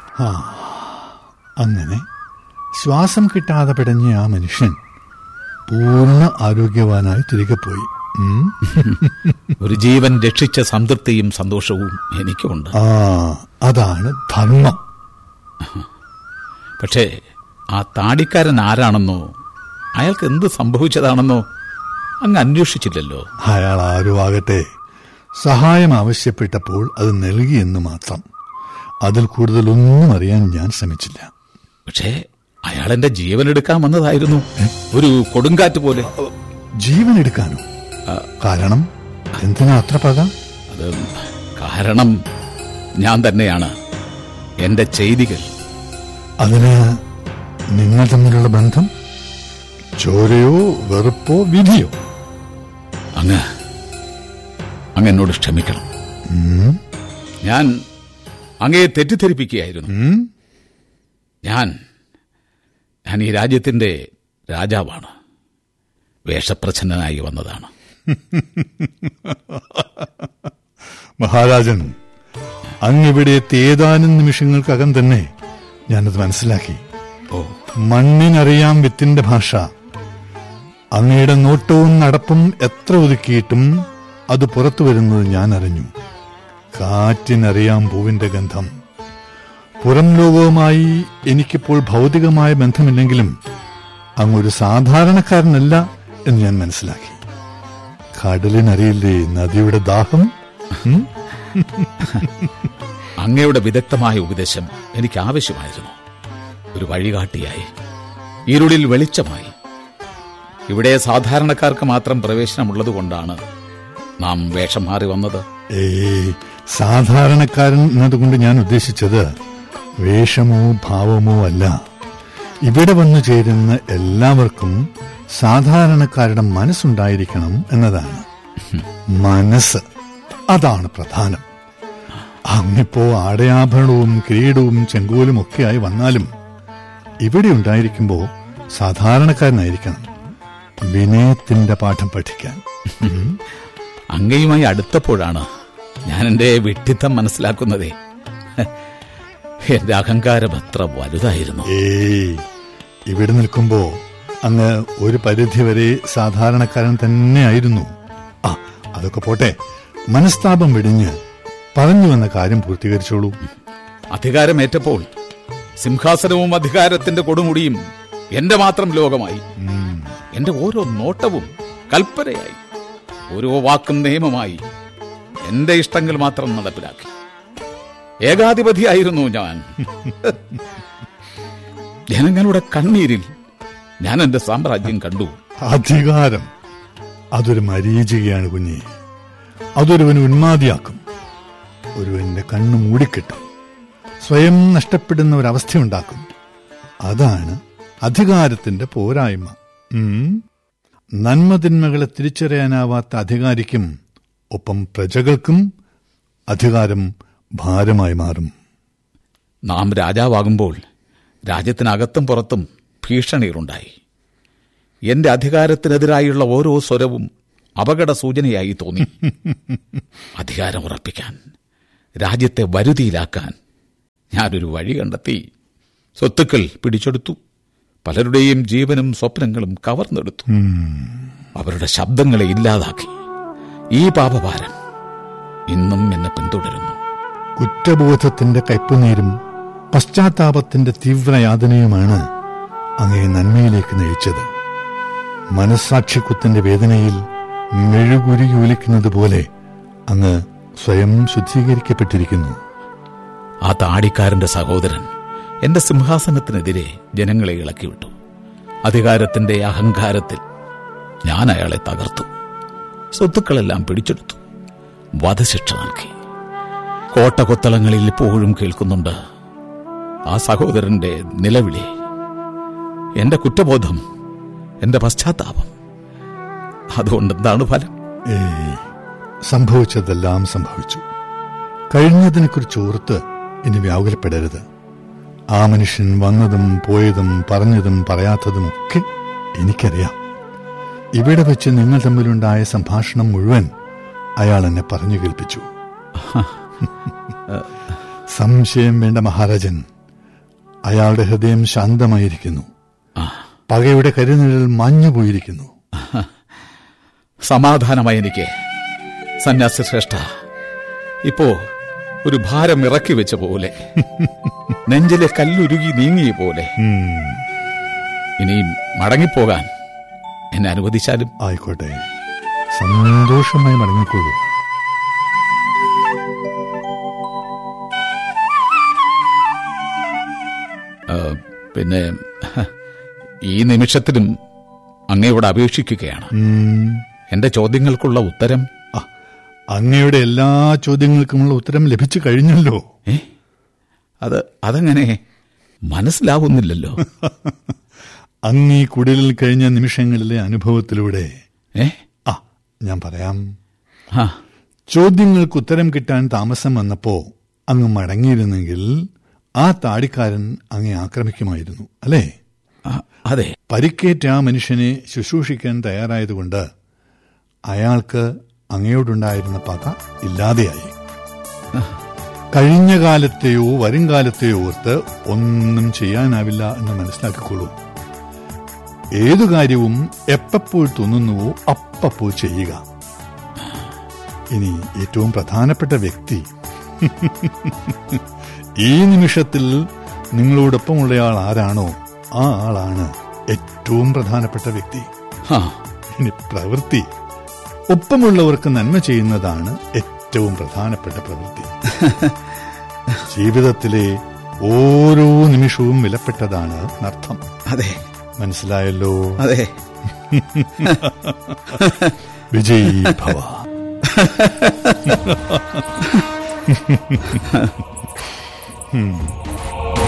ആ അങ്ങനെ ശ്വാസം കിട്ടാതെ പിടഞ്ഞ ആ മനുഷ്യൻ പൂർണ്ണ ആരോഗ്യവാനായി തിരികെ പോയി ഉം. ഒരു ജീവൻ രക്ഷിച്ച സംതൃപ്തിയും സന്തോഷവും എനിക്കുമുണ്ട് ആ അതാണ് ധർമ്മം പക്ഷേ ആ താടിക്കാരൻ ആരാണെന്നോ അയാൾക്ക് എന്ത് സംഭവിച്ചതാണെന്നോ അങ്ങ് അന്വേഷിച്ചില്ലല്ലോ അയാൾ ആരും ആകട്ടെ സഹായം ആവശ്യപ്പെട്ടപ്പോൾ അത് നൽകിയെന്ന് മാത്രം അതിൽ കൂടുതലൊന്നും അറിയാൻ ഞാൻ ശ്രമിച്ചില്ല പക്ഷേ അയാൾ എന്റെ ജീവൻ എടുക്കാൻ വന്നതായിരുന്നു ഒരു കൊടുങ്കാറ്റ് പോലെ ജീവൻ എടുക്കാനോ കാരണം എന്തിനാ അത്ര പക അത് കാരണം ഞാൻ തന്നെയാണ് എന്റെ ചെയ്തികൾ അതിന് നിങ്ങൾ തമ്മിലുള്ള ബന്ധം ചോരയോ വെറുപ്പോ വിധിയോ അങ്ങ് അങ്ങ് എന്നോട് ക്ഷമിക്കണം ഉം, ഞാൻ അങ്ങയെ തെറ്റിദ്ധരിപ്പിക്കുകയായിരുന്നു ഉം, ഞാൻ ഞാൻ ഈ രാജ്യത്തിന്റെ രാജാവാണ് വേഷപ്രച്ഛന്നനായി വന്നതാണ് മഹാരാജൻ അങ്ങിവിടെ എത്തിയ ഏതാനും നിമിഷങ്ങൾക്കകം തന്നെ ഞാനത് മനസ്സിലാക്കി ഓ മണ്ണിനറിയാം വിത്തിന്റെ ഭാഷ അങ്ങയുടെ നോട്ടവും നടപ്പും എത്ര ഒതുക്കിയിട്ടും അത് പുറത്തു വരുന്നത് ഞാൻ അറിഞ്ഞു കാറ്റിനറിയാം പൂവിന്റെ ഗന്ധം പുറം ലോകവുമായി എനിക്കിപ്പോൾ ഭൗതികമായ ബന്ധമില്ലെങ്കിലും അങ്ങൊരു സാധാരണക്കാരനല്ല എന്ന് ഞാൻ മനസ്സിലാക്കി കടലിനറിയില്ലേ നദിയുടെ ദാഹം ഉം? അങ്ങയുടെ വിദഗ്ധമായ ഉപദേശം എനിക്ക് ആവശ്യമായിരുന്നു ഒരു വഴികാട്ടിയായി ഇരുളിൽ വെളിച്ചമായി ഇവിടെ സാധാരണക്കാർക്ക് മാത്രം പ്രവേശനമുള്ളതുകൊണ്ടാണ് നാം വേഷം മാറി വന്നത് ഏയ് സാധാരണക്കാരൻ എന്നതുകൊണ്ട് ഞാൻ ഉദ്ദേശിച്ചത് വേഷമോ ഭാവമോ അല്ല ഇവിടെ വന്നു ചേരുന്ന എല്ലാവർക്കും സാധാരണക്കാരുടെ മനസ്സുണ്ടായിരിക്കണം എന്നതാണ് മനസ്സ് അതാണ് പ്രധാനം അങ്ങിപ്പോ ആടയാഭരണവും കിരീടവും ചെങ്കോലും ഒക്കെയായി വന്നാലും ഇവിടെ ഉണ്ടായിരിക്കുമ്പോ സാധാരണക്കാരനായിരിക്കണം വിനയത്തിന്റെ പാഠം പഠിക്കാൻ അങ്ങയുമായി അടുത്തപ്പോഴാണ് ഞാൻ എന്റെ വിഡ്ഢിത്തം മനസ്സിലാക്കുന്നതേ എന്റെ അഹങ്കാരം എത്ര വലുതായിരുന്നു ഏയ് ഇവിടെ നിൽക്കുമ്പോ അങ്ങ് ഒരു പരിധിവരെ സാധാരണക്കാരൻ തന്നെയായിരുന്നു ആ അതൊക്കെ പോട്ടെ മനസ്താപം വെടിഞ്ഞ് പറഞ്ഞു വന്ന കാര്യം പൂർത്തീകരിച്ചോളൂ അധികാരമേറ്റപ്പോൾ സിംഹാസനവും അധികാരത്തിന്റെ കൊടുമുടിയും എന്റെ മാത്രം ലോകമായി എന്റെ ഓരോ നോട്ടവും കൽപ്പനയായി ഓരോ വാക്കും നിയമമായി എന്റെ ഇഷ്ടങ്ങൾ മാത്രം നടപ്പിലാക്കി ഏകാധിപതിയായിരുന്നു ഞാൻ ജനങ്ങളുടെ കണ്ണീരിൽ ഞാൻ എന്റെ സാമ്രാജ്യം കണ്ടു അധികാരം അതൊരു മരീചികയാണ് കുഞ്ഞെ അതൊരുവന് ഉന്മാദിയാക്കും ഒരുവന്റെ കണ്ണു മൂടിക്കെട്ടും സ്വയം നഷ്ടപ്പെടുന്ന ഒരവസ്ഥയുണ്ടാക്കും അതാണ് അധികാരത്തിന്റെ പോരായ്മ ഉം. നന്മതിന്മകളെ തിരിച്ചറിയാനാവാത്ത അധികാരിക്കും ഒപ്പം പ്രജകൾക്കും അധികാരം ഭാരമായി മാറും നാം രാജാവാകുമ്പോൾ രാജ്യത്തിനകത്തും പുറത്തും ഭീഷണികളുണ്ടായി എന്റെ അധികാരത്തിനെതിരായുള്ള ഓരോ സ്വരവും അപകട സൂചനയായി തോന്നി അധികാരം ഉറപ്പിക്കാൻ രാജ്യത്തെ വരുതിയിലാക്കാൻ ഞാനൊരു വഴി കണ്ടെത്തി സ്വത്തുക്കൾ പിടിച്ചെടുത്തു പലരുടെയും ജീവനും സ്വപ്നങ്ങളും കവർന്നെടുത്തു അവരുടെ ശബ്ദങ്ങളെ ഇല്ലാതാക്കി ഈ പാപഭാരം ഇന്നും എന്നെ പിന്തുടരുന്നു കുറ്റബോധത്തിന്റെ കയ്പുനീരും പശ്ചാത്താപത്തിന്റെ തീവ്രയാതനയുമാണ് അങ്ങയെ നന്മയിലേക്ക് നയിച്ചത് മനസ്സാക്ഷിക്കുത്തിന്റെ വേദനയിൽ മെഴുകുരുകി ഒലിക്കുന്നത് പോലെ അങ്ങ് സ്വയം ശുദ്ധീകരിക്കപ്പെട്ടിരിക്കുന്നു ആ താടിക്കാരന്റെ സഹോദരൻ എന്റെ സിംഹാസനത്തിനെതിരെ ജനങ്ങളെ ഇളക്കിവിട്ടു അധികാരത്തിന്റെ അഹങ്കാരത്തിൽ ഞാൻ അയാളെ തകർത്തു സ്വത്തുക്കളെല്ലാം പിടിച്ചെടുത്തു വധശിക്ഷ നൽകി കോട്ടകൊത്തളങ്ങളിൽ ഇപ്പോഴും കേൾക്കുന്നുണ്ട് ആ സഹോദരന്റെ നിലവിളി എന്റെ കുറ്റബോധം എന്റെ പശ്ചാത്താപം അതുകൊണ്ട് എന്താണ് ഫലം ഏയ് സംഭവിച്ചതെല്ലാം സംഭവിച്ചു കഴിഞ്ഞതിനെക്കുറിച്ച് ഓർത്ത് ഇനി വ്യാകുലപ്പെടരുത് ആ മനുഷ്യൻ വന്നതും പോയതും പറഞ്ഞതും പറയാത്തതും ഒക്കെ എനിക്കറിയാം ഇവിടെ വെച്ച് നിങ്ങൾ തമ്മിലുണ്ടായ സംഭാഷണം മുഴുവൻ അയാൾ എന്നെ പറഞ്ഞു കേൾപ്പിച്ചു സംശയം വേണ്ട മഹാരാജൻ അയാളുടെ ഹൃദയം ശാന്തമായിരിക്കുന്നു ആ പകയുടെ കരുനിഴൽ മാഞ്ഞുപോയിരിക്കുന്നു സമാധാനമായി എനിക്ക് സന്യാസി ശ്രേഷ്ഠ ഇപ്പോ ഒരു ഭാരം ഇറക്കി വെച്ച പോലെ നെഞ്ചിലെ കല്ലുരുകി നീങ്ങിയ പോലെ ഉം, ഇനിയും മടങ്ങിപ്പോകാൻ എന്നെ അനുവദിച്ചാലും ആയിക്കോട്ടെ സന്തോഷമായി മടങ്ങിക്കോളൂ ആ, പിന്നെ ഈ നിമിഷത്തിലും അങ്ങയോട് അപേക്ഷിക്കുകയാണ് ഉം, എന്റെ ചോദ്യങ്ങൾക്കുള്ള ഉത്തരം ആ, അങ്ങയുടെ എല്ലാ ചോദ്യങ്ങൾക്കുമുള്ള ഉത്തരം ലഭിച്ചു കഴിഞ്ഞല്ലോ ഏ അത് അതെങ്ങനെ മനസ്സിലാവുന്നില്ലല്ലോ അങ്ങ് ഈ കുടിലിൽ കഴിഞ്ഞ നിമിഷങ്ങളിലെ അനുഭവത്തിലൂടെ ഏ ആ ഞാൻ പറയാം ആ ചോദ്യങ്ങൾക്ക് ഉത്തരം കിട്ടാൻ താമസം വന്നപ്പോ അങ്ങ് മടങ്ങിയിരുന്നെങ്കിൽ ആ താടിക്കാരൻ അങ്ങെ ആക്രമിക്കുമായിരുന്നു അല്ലേ ആ, അതെ പരിക്കേറ്റ ആ മനുഷ്യനെ ശുശ്രൂഷിക്കാൻ തയ്യാറായതുകൊണ്ട് അയാൾക്ക് അങ്ങയോടുണ്ടായിരുന്ന പക ഇല്ലാതെയായി കഴിഞ്ഞ കാലത്തെയോ വരുംകാലത്തെയോ ഓർത്ത് ഒന്നും ചെയ്യാനാവില്ല എന്ന് മനസ്സിലാക്കിക്കൊള്ളൂ ഏതു കാര്യവും എപ്പപ്പോൾ തോന്നുന്നുവോ അപ്പപ്പോൾ ചെയ്യുക ഇനി ഏറ്റവും പ്രധാനപ്പെട്ട വ്യക്തി ഈ നിമിഷത്തിൽ നിങ്ങളോടൊപ്പമുള്ളയാൾ ആരാണോ ആ ആളാണ് ഏറ്റവും പ്രധാനപ്പെട്ട വ്യക്തി ആ ഇനി പ്രവൃത്തി ഒപ്പമുള്ളവർക്ക് നന്മ ചെയ്യുന്നതാണ് ഏറ്റവും പ്രധാനപ്പെട്ട പ്രവൃത്തി ജീവിതത്തിലെ ഓരോ നിമിഷവും വിലപ്പെട്ടതാണ് എന്നർത്ഥം അതെ മനസ്സിലായല്ലോ അതെ വിജയ് ഭവ ഉം.